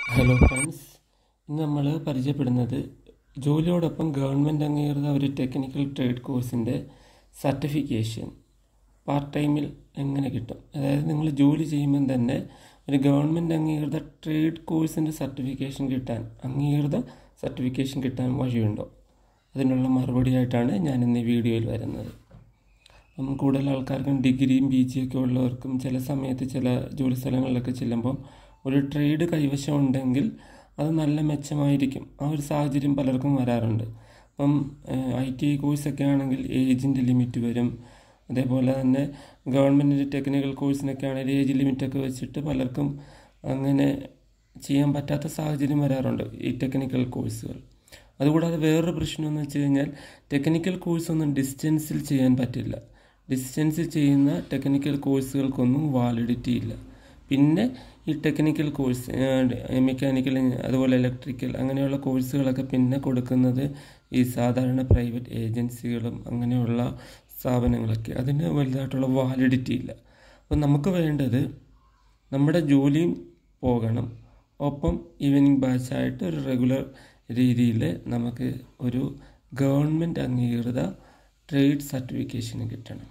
hello friends ഇന്ന് നമ്മൾ പരിചയപ്പെടുന്നത് ജോലിയോടൊപ്പം ഗവൺമെൻറ് അംഗീകൃത ഒരു ടെക്നിക്കൽ ട്രേഡ് കോഴ്സിൻ്റെ സർട്ടിഫിക്കേഷൻ പാർട്ട് ടൈമിൽ എങ്ങനെ കിട്ടും അതായത് നിങ്ങൾ ജോലി ചെയ്യുമ്പം തന്നെ ഒരു ഗവൺമെൻറ് അംഗീകൃത ട്രേഡ് കോഴ്സിൻ്റെ സർട്ടിഫിക്കേഷൻ കിട്ടാൻ അംഗീകൃത സർട്ടിഫിക്കേഷൻ കിട്ടാൻ വഴിയുണ്ടോ അതിനുള്ള മറുപടിയായിട്ടാണ് ഞാൻ ഇന്ന് ഈ വീഡിയോയിൽ വരുന്നത് അപ്പം കൂടുതൽ ആൾക്കാർക്കും ഡിഗ്രിയും പി ജിയും ഒക്കെ ഉള്ളവർക്കും ചില സമയത്ത് ചില ജോലി സ്ഥലങ്ങളിലൊക്കെ ചെല്ലുമ്പം ഒരു ട്രേഡ് കൈവശം ഉണ്ടെങ്കിൽ അത് നല്ല മെച്ചമായിരിക്കും ആ ഒരു സാഹചര്യം പലർക്കും വരാറുണ്ട് അപ്പം ഐ ടി ഐ കോഴ്സൊക്കെ ആണെങ്കിൽ ഏജിൻ്റെ ലിമിറ്റ് വരും അതേപോലെ തന്നെ ഗവൺമെൻറ്റിൻ്റെ ടെക്നിക്കൽ കോഴ്സിനൊക്കെ ആണെങ്കിൽ ഏജ് ലിമിറ്റൊക്കെ വെച്ചിട്ട് പലർക്കും അങ്ങനെ ചെയ്യാൻ പറ്റാത്ത സാഹചര്യം വരാറുണ്ട് ഈ ടെക്നിക്കൽ കോഴ്സുകൾ അതുകൂടാതെ വേറൊരു പ്രശ്നം എന്ന് വെച്ച് കഴിഞ്ഞാൽ ടെക്നിക്കൽ കോഴ്സൊന്നും ഡിസ്റ്റൻസിൽ ചെയ്യാൻ പറ്റില്ല ഡിസ്റ്റൻസിൽ ചെയ്യുന്ന ടെക്നിക്കൽ കോഴ്സുകൾക്കൊന്നും വാലിഡിറ്റി ഇല്ല പിന്നെ ഈ ടെക്നിക്കൽ കോഴ്സ് മെക്കാനിക്കൽ അതുപോലെ ഇലക്ട്രിക്കൽ അങ്ങനെയുള്ള കോഴ്സുകളൊക്കെ പിന്നെ കൊടുക്കുന്നത് ഈ സാധാരണ പ്രൈവറ്റ് ഏജൻസികളും അങ്ങനെയുള്ള സ്ഥാപനങ്ങളൊക്കെ അതിന് വലുതായിട്ടുള്ള വാലിഡിറ്റി ഇല്ല അപ്പം നമുക്ക് വേണ്ടത് നമ്മുടെ ജോലിയും പോകണം ഒപ്പം ഈവനിങ് ബാച്ചായിട്ട് ഒരു റെഗുലർ രീതിയിൽ നമുക്ക് ഒരു ഗവൺമെൻറ് അംഗീകൃത ട്രേഡ് സർട്ടിഫിക്കേഷൻ കിട്ടണം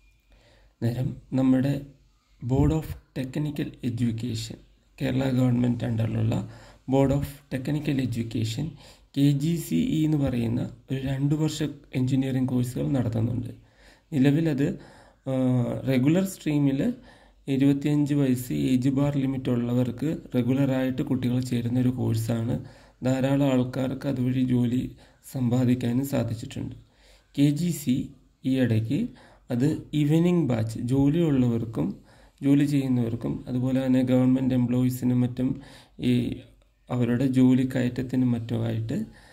നേരം നമ്മുടെ board of technical education Kerala government അണ്ടറിലുള്ള board of technical education K G C E എന്ന് പറയുന്ന ഒരു രണ്ട് വർഷ എഞ്ചിനീയറിംഗ് കോഴ്സുകൾ നടത്തുന്നുണ്ട് നിലവിലത് റെഗുലർ സ്ട്രീമിൽ ഇരുപത്തിയഞ്ച് വയസ്സ് ഏജ് ബാർ ലിമിറ്റ് ഉള്ളവർക്ക് റെഗുലറായിട്ട് കുട്ടികൾ ചേരുന്ന ഒരു കോഴ്സാണ് ധാരാളം ആൾക്കാർക്ക് അതുവഴി ജോലി സമ്പാദിക്കാനും സാധിച്ചിട്ടുണ്ട് കെ ജി സി ഈ ഇടയ്ക്ക് അത് ഈവനിങ് ബാച്ച് ജോലിയുള്ളവർക്കും ജോലി ചെയ്യുന്നവർക്കും അതുപോലെ തന്നെ ഗവൺമെൻറ് എംപ്ലോയീസിനും മറ്റും ഈ അവരുടെ ജോലി കയറ്റത്തിനും മറ്റുമായിട്ട്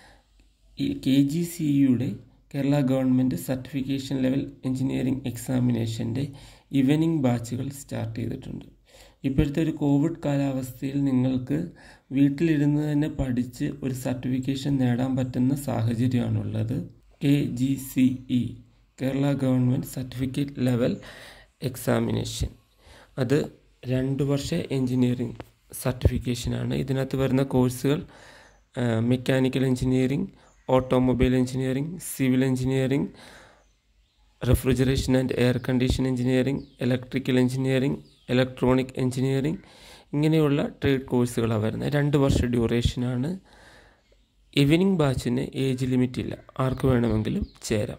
ഈ കെ ജി സി യുടെ Kerala government certification level engineering എക്സാമിനേഷൻ്റെ ഈവനിങ് ബാച്ചുകൾ സ്റ്റാർട്ട് ചെയ്തിട്ടുണ്ട് ഇപ്പോഴത്തെ ഒരു കോവിഡ് കാലാവസ്ഥയിൽ നിങ്ങൾക്ക് വീട്ടിലിരുന്ന് തന്നെ പഠിച്ച് ഒരു സർട്ടിഫിക്കേഷൻ നേടാൻ പറ്റുന്ന സാഹചര്യമാണുള്ളത് K G C E Kerala government certificate level examination അത് രണ്ട് വർഷ എൻജിനീയറിംഗ് സർട്ടിഫിക്കേഷനാണ് ഇതിനകത്ത് വരുന്ന കോഴ്സുകൾ mechanical engineering automobile engineering civil engineering refrigeration and air condition engineering electrical engineering electronic engineering ഇങ്ങനെയുള്ള ട്രേഡ് കോഴ്സുകളാണ് വരുന്നത് രണ്ട് വർഷ ഡ്യൂറേഷനാണ് ഈവനിങ് ബാച്ചിന് ഏജ് ലിമിറ്റ് ഇല്ല ആർക്ക് വേണമെങ്കിലും ചേരാം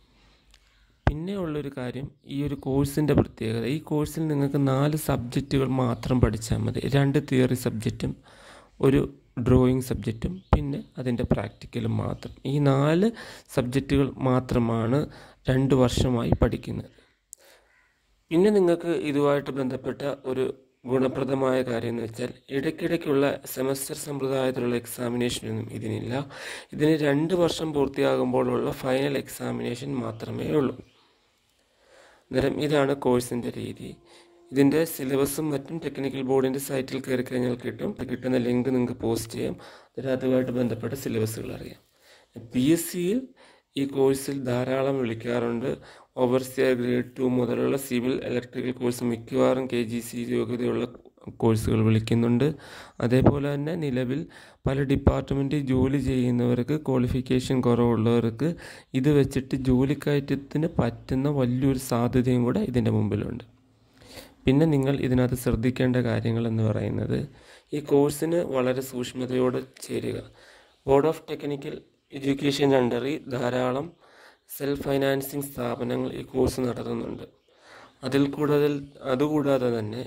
പിന്നെ ഉള്ളൊരു കാര്യം ഈ ഒരു കോഴ്സിൻ്റെ പ്രത്യേകത ഈ കോഴ്സിൽ നിങ്ങൾക്ക് നാല് സബ്ജക്റ്റുകൾ മാത്രം പഠിച്ചാൽ മതി രണ്ട് തിയറി സബ്ജക്റ്റും ഒരു ഡ്രോയിങ് സബ്ജക്റ്റും പിന്നെ അതിൻ്റെ പ്രാക്ടിക്കലും മാത്രം ഈ നാല് സബ്ജക്റ്റുകൾ മാത്രമാണ് രണ്ട് വർഷമായി പഠിക്കുന്നത് പിന്നെ നിങ്ങൾക്ക് ഇതുമായിട്ട് ബന്ധപ്പെട്ട ഒരു ഗുണപ്രദമായ കാര്യം എന്ന് വെച്ചാൽ ഇടയ്ക്കിടയ്ക്കുള്ള സെമസ്റ്റർ സമ്പ്രദായത്തിലുള്ള എക്സാമിനേഷനൊന്നും ഇതിനില്ല ഇതിന് രണ്ട് വർഷം പൂർത്തിയാകുമ്പോഴുള്ള ഫൈനൽ എക്സാമിനേഷൻ മാത്രമേ ഉള്ളൂ അന്നേരം ഇതാണ് കോഴ്സിൻ്റെ രീതി ഇതിൻ്റെ സിലബസും മറ്റും ടെക്നിക്കൽ ബോർഡിൻ്റെ സൈറ്റിൽ കയറി കഴിഞ്ഞാൽ കിട്ടും കിട്ടുന്ന ലിങ്ക് നിങ്ങൾക്ക് പോസ്റ്റ് ചെയ്യാം അതിൽ അതുമായിട്ട് ബന്ധപ്പെട്ട സിലബസുകൾ അറിയാം പി എസ് സിയിൽ ഈ കോഴ്സിൽ ധാരാളം വിളിക്കാറുണ്ട് ഓവർസിയർ ഗ്രേഡ് ടു മുതലുള്ള സിവിൽ ഇലക്ട്രിക്കൽ കോഴ്സ് മിക്കവാറും കെ ജി സി യോഗ്യതയുള്ള കോഴ്സുകൾ വിളിക്കുന്നുണ്ട് അതേപോലെ തന്നെ നിലവിൽ പല ഡിപ്പാർട്ട്മെൻറ്റിൽ ജോലി ചെയ്യുന്നവർക്ക് ക്വാളിഫിക്കേഷൻ കുറവുള്ളവർക്ക് ഇത് വെച്ചിട്ട് ജോലിക്കയറ്റത്തിന് പറ്റുന്ന വലിയൊരു സാധ്യതയും കൂടെ ഇതിൻ്റെ മുമ്പിലുണ്ട് പിന്നെ നിങ്ങൾ ഇതിനകത്ത് ശ്രദ്ധിക്കേണ്ട കാര്യങ്ങൾ എന്ന് പറയുന്നത് ഈ കോഴ്സിന് വളരെ സൂക്ഷ്മതയോടെ ചേരുക ബോർഡ് ഓഫ് ടെക്നിക്കൽ എഡ്യൂക്കേഷൻ അണ്ടറിൽ ധാരാളം സെൽഫ് ഫൈനാൻസിങ് സ്ഥാപനങ്ങൾ ഈ കോഴ്സ് നടത്തുന്നുണ്ട് അതിൽ കൂടുതൽ അതുകൂടാതെ തന്നെ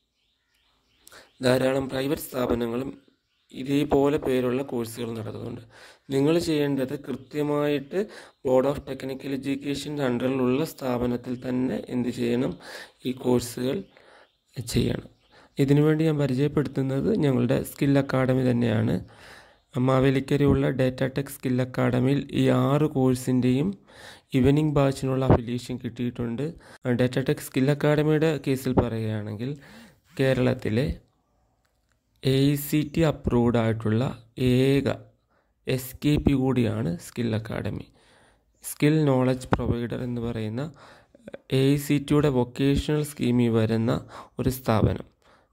ധാരാളം പ്രൈവറ്റ് സ്ഥാപനങ്ങളും ഇതേപോലെ പേരുള്ള കോഴ്സുകൾ നടത്തുന്നുണ്ട് നിങ്ങൾ ചെയ്യേണ്ടത് കൃത്യമായിട്ട് ബോർഡ് ഓഫ് ടെക്നിക്കൽ എഡ്യൂക്കേഷൻ്റെ അണ്ടറിലുള്ള സ്ഥാപനത്തിൽ തന്നെ എന്ത് ചെയ്യണം ഈ കോഴ്സുകൾ ചെയ്യണം ഇതിനുവേണ്ടി ഞാൻ പരിചയപ്പെടുത്തുന്നത് ഞങ്ങളുടെ സ്കിൽ അക്കാഡമി തന്നെയാണ് മാവേലിക്കരയുള്ള ഡേറ്റ ടെക് സ്കിൽ അക്കാഡമിയിൽ ഈ ആറ് കോഴ്സിൻ്റെയും ഈവനിങ് ബാച്ചിനുള്ള അഫിലിയേഷൻ കിട്ടിയിട്ടുണ്ട് ഡേറ്റ ടെക് സ്കിൽ അക്കാഡമിയുടെ കേസിൽ പറയുകയാണെങ്കിൽ കേരളത്തിലെ എ സി ടി അപ്രൂവ്ഡ് ആയിട്ടുള്ള ഏക എസ് കെ പി കൂടിയാണ് skill academy skill knowledge provider എന്ന് പറയുന്ന എ സി ടിയുടെ വൊക്കേഷണൽ സ്കീമിൽ വരുന്ന ഒരു സ്ഥാപനം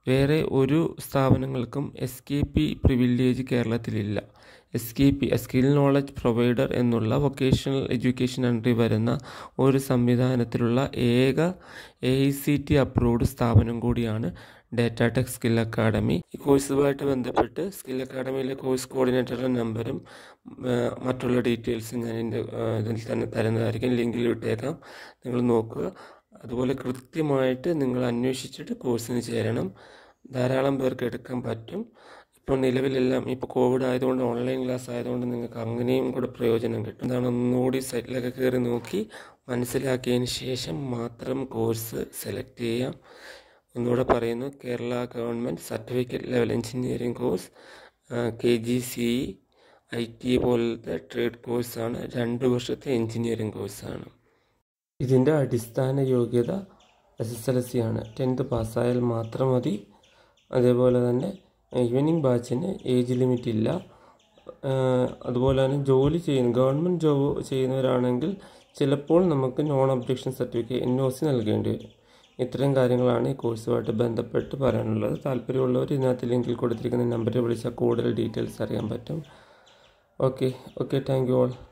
വേറെ ഒരു സ്ഥാപനങ്ങൾക്കും എസ് കെ പി പ്രിവിലേജ് കേരളത്തിലില്ല S K P skill knowledge provider എന്നുള്ള വൊക്കേഷണൽ എഡ്യൂക്കേഷൻ അണ്ടറിൽ വരുന്ന ഒരു സംവിധാനത്തിലുള്ള ഏക A I C T approved സ്ഥാപനം കൂടിയാണ് ഡാറ്റ ടെക് സ്കിൽ അക്കാഡമി ഈ കോഴ്സുമായിട്ട് ബന്ധപ്പെട്ട് സ്കിൽ അക്കാഡമിയിലെ കോഴ്സ് കോർഡിനേറ്ററുടെ നമ്പറും മറ്റുള്ള ഡീറ്റെയിൽസും ഞാൻ എൻ്റെ ഇതിൽ തന്നെ തരുന്നതായിരിക്കും ലിങ്കിൽ ഇട്ടേക്കാം നിങ്ങൾ നോക്കുക അതുപോലെ കൃത്യമായിട്ട് നിങ്ങൾ അന്വേഷിച്ചിട്ട് കോഴ്സിന് ചേരണം ധാരാളം പേർക്ക് എടുക്കാൻ പറ്റും ഇപ്പോൾ നിലവിലെല്ലാം ഇപ്പോൾ കോവിഡ് ആയതുകൊണ്ട് ഓൺലൈൻ ക്ലാസ് ആയതുകൊണ്ട് നിങ്ങൾക്ക് അങ്ങനെയും കൂടെ പ്രയോജനം കിട്ടും എന്താണ് ഒന്നുകൂടി സൈറ്റിലൊക്കെ കയറി നോക്കി മനസ്സിലാക്കിയതിന് ശേഷം മാത്രം കോഴ്സ് സെലക്ട് ചെയ്യാം ഒന്നുകൂടെ പറയുന്നു Kerala government certificate level engineering course K G C I T പോലത്തെ ട്രേഡ് കോഴ്സാണ് രണ്ട് വർഷത്തെ എഞ്ചിനീയറിംഗ് കോഴ്സാണ് ഇതിൻ്റെ അടിസ്ഥാന യോഗ്യത എസ് എസ് എൽ സി ആണ് ടെൻത്ത് പാസ്സായാൽ മാത്രം മതി അതേപോലെ തന്നെ ഈവനിങ് ബാച്ചിന് ഏജ് ലിമിറ്റ് ഇല്ല അതുപോലെ തന്നെ ജോലി ചെയ്യുന്ന ഗവൺമെൻറ് ജോബ് ചെയ്യുന്നവരാണെങ്കിൽ ചിലപ്പോൾ നമുക്ക് non objection certificate N O C നൽകേണ്ടി വരും ഇത്തരം കാര്യങ്ങളാണ് ഈ കോഴ്സുമായിട്ട് ബന്ധപ്പെട്ട് പറയാനുള്ളത് താല്പര്യമുള്ളവർ ഇതിനകത്ത് ലിങ്കിൽ കൊടുത്തിരിക്കുന്ന നമ്പറിൽ വിളിച്ചാൽ കൂടുതൽ ഡീറ്റെയിൽസ് അറിയാൻ പറ്റും okay okay thank you all